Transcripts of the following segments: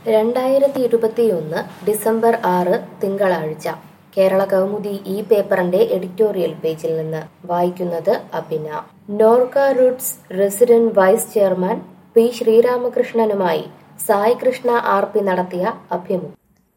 രണ്ടായിരത്തി ഇരുപത്തിയൊന്ന് ഡിസംബർ ആറ് തിങ്കളാഴ്ച കേരള കൗമുദി ഈ പേപ്പറിന്റെ എഡിറ്റോറിയൽ പേജിൽ നിന്ന് വായിക്കുന്നത് Abhina Norka roots resident vice chairman P ശ്രീരാമകൃഷ്ണനുമായി സായി കൃഷ്ണ ആർ പി നടത്തിയ അഭിമുഖം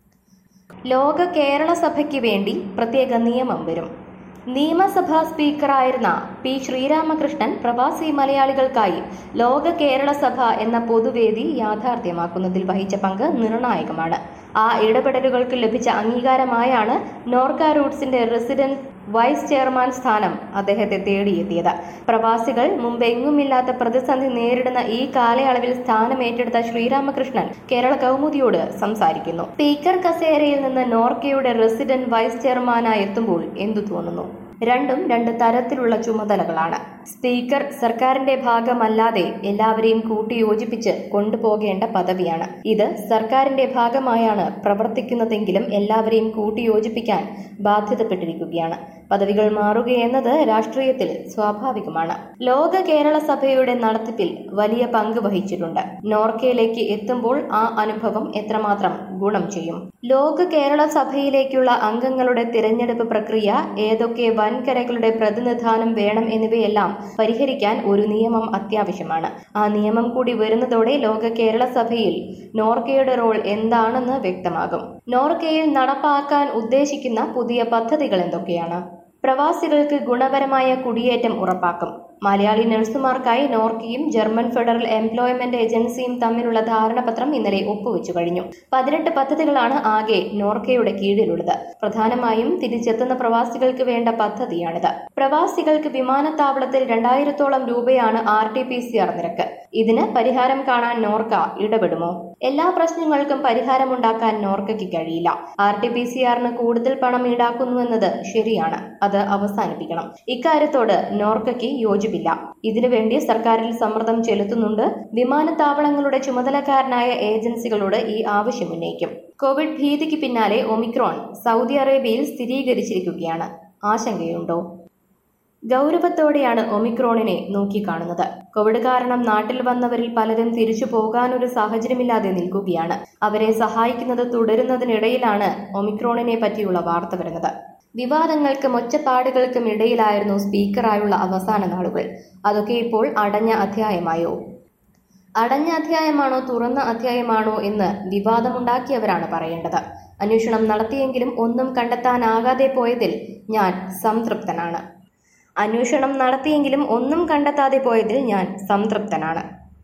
ലോക കേരള സഭയ്ക്ക് വേണ്ടി പ്രത്യേക നിയമം വരും നിയമസഭാ സ്പീക്കറായിരുന്ന പി ശ്രീരാമകൃഷ്ണൻ പ്രവാസി മലയാളികൾക്കായി ലോക കേരള സഭ എന്ന പൊതുവേദി യാഥാർത്ഥ്യമാക്കുന്നതിൽ വഹിച്ച പങ്ക് നിർണായകമാണ് ആ ഇടപെടലുകൾക്ക് ലഭിച്ച അംഗീകാരമായാണ് നോർക്ക റൂട്ട്സിന്റെ റെസിഡന്റ് വൈസ് ചെയർമാൻ സ്ഥാനം അദ്ദേഹത്തെ തേടിയെത്തിയത് പ്രവാസികൾ മുമ്പെങ്ങുമില്ലാത്ത പ്രതിസന്ധി നേരിടുന്ന ഈ കാലയളവിൽ സ്ഥാനമേറ്റെടുത്ത ശ്രീരാമകൃഷ്ണൻ കേരള കൗമുദിയോട് സംസാരിക്കുന്നു സ്പീക്കർ കസേരയിൽ നിന്ന് നോർക്കയുടെ റെസിഡന്റ് വൈസ് ചെയർമാനായി എത്തുമ്പോൾ എന്തു തോന്നുന്നു രണ്ടും രണ്ട് തരത്തിലുള്ള ചുമതലകളാണ് സ്പീക്കർ സർക്കാരിന്റെ ഭാഗമല്ലാതെ എല്ലാവരെയും കൂട്ടിയോജിപ്പിച്ച് കൊണ്ടുപോകേണ്ട പദവിയാണ് ഇത് സർക്കാരിന്റെ ഭാഗമായാണ് പ്രവർത്തിക്കുന്നതെങ്കിലും എല്ലാവരെയും കൂട്ടിയോജിപ്പിക്കാൻ ബാധ്യതപ്പെട്ടിരിക്കുകയാണ് പദവികൾ മാറുകയെന്നത് രാഷ്ട്രീയത്തിൽ സ്വാഭാവികമാണ് ലോക കേരള സഭയുടെ നടത്തിപ്പിൽ വലിയ പങ്ക് വഹിച്ചിട്ടുണ്ട് നോർക്കയിലേക്ക് എത്തുമ്പോൾ ആ അനുഭവം എത്രമാത്രം ഗുണം ചെയ്യും ലോക കേരള സഭയിലേക്കുള്ള അംഗങ്ങളുടെ തിരഞ്ഞെടുപ്പ് പ്രക്രിയ ഏതൊക്കെ വൻകരകളുടെ പ്രതിനിധാനം വേണം എന്നിവയെല്ലാം പരിഹരിക്കാൻ ഒരു നിയമം അത്യാവശ്യമാണ് ആ നിയമം കൂടി വരുന്നതോടെ ലോക കേരള സഭയിൽ നോർക്കയുടെ റോൾ എന്താണെന്ന് വ്യക്തമാകും നോർക്കയിൽ നടപ്പാക്കാൻ ഉദ്ദേശിക്കുന്ന പുതിയ പദ്ധതികൾ എന്തൊക്കെയാണ് പ്രവാസികൾക്ക് ഗുണപരമായ കുടിയേറ്റം ഉറപ്പാക്കും മലയാളി നഴ്സുമാർക്കായി നോർക്കയും ജർമ്മൻ ഫെഡറൽ എംപ്ലോയ്മെന്റ് ഏജൻസിയും തമ്മിലുള്ള ധാരണാപത്രം ഇന്നലെ ഒപ്പുവെച്ചു കഴിഞ്ഞു പതിനെട്ട് പദ്ധതികളാണ് ആകെ നോർക്കയുടെ കീഴിലുള്ളത് പ്രധാനമായും തിരിച്ചെത്തുന്ന പ്രവാസികൾക്ക് വേണ്ട പദ്ധതിയാണിത് പ്രവാസികൾക്ക് വിമാനത്താവളത്തിൽ രണ്ടായിരത്തോളം രൂപയാണ് R T P C R നിരക്ക് ഇതിന് പരിഹാരം കാണാൻ നോർക്ക ഇടപെടുമോ എല്ലാ പ്രശ്നങ്ങൾക്കും പരിഹാരമുണ്ടാക്കാൻ നോർക്കയ്ക്ക് കഴിയില്ല ആർ ടി പി സി ആറിന് കൂടുതൽ പണം ഈടാക്കുന്നുവെന്നത് ശരിയാണ് അത് അവസാനിപ്പിക്കണം ഇക്കാര്യത്തോട് നോർക്കയ്ക്ക് യോജിപ്പില്ല ഇതിനുവേണ്ടി സർക്കാരിൽ സമ്മർദ്ദം ചെലുത്തുന്നുണ്ട് വിമാനത്താവളങ്ങളുടെ ചുമതലക്കാരനായ ഏജൻസികളോട് ഈ ആവശ്യം ഉന്നയിക്കും കോവിഡ് ഭീതിക്ക് പിന്നാലെ ഒമിക്രോൺ സൗദി അറേബ്യയിൽ സ്ഥിരീകരിച്ചിരിക്കുകയാണ് ആശങ്കയുണ്ടോ ഗൗരവത്തോടെയാണ് ഒമിക്രോണിനെ നോക്കിക്കാണുന്നത് കോവിഡ് കാരണം നാട്ടിൽ വന്നവരിൽ പലരും തിരിച്ചു പോകാനൊരു സാഹചര്യമില്ലാതെ നിൽക്കുകയാണ് അവരെ സഹായിക്കുന്നത് തുടരുന്നതിനിടയിലാണ് ഒമിക്രോണിനെ പറ്റിയുള്ള വാർത്ത വരുന്നത് വിവാദങ്ങൾക്കും ഒച്ചപ്പാടുകൾക്കും ഇടയിലായിരുന്നു സ്പീക്കറായുള്ള അവസാന നാളുകൾ അതൊക്കെ ഇപ്പോൾ അടഞ്ഞ അധ്യായമായോ അടഞ്ഞ അധ്യായമാണോ തുറന്ന അധ്യായമാണോ എന്ന് വിവാദമുണ്ടാക്കിയവരാണ് പറയേണ്ടത് അന്വേഷണം നടത്തിയെങ്കിലും ഒന്നും കണ്ടെത്താനാകാതെ പോയതിൽ ഞാൻ സംതൃപ്തനാണ് അന്വേഷണം നടത്തിയെങ്കിലും ഒന്നും കണ്ടെത്താതെ പോയതിൽ ഞാൻ സംതൃപ്തനാണ്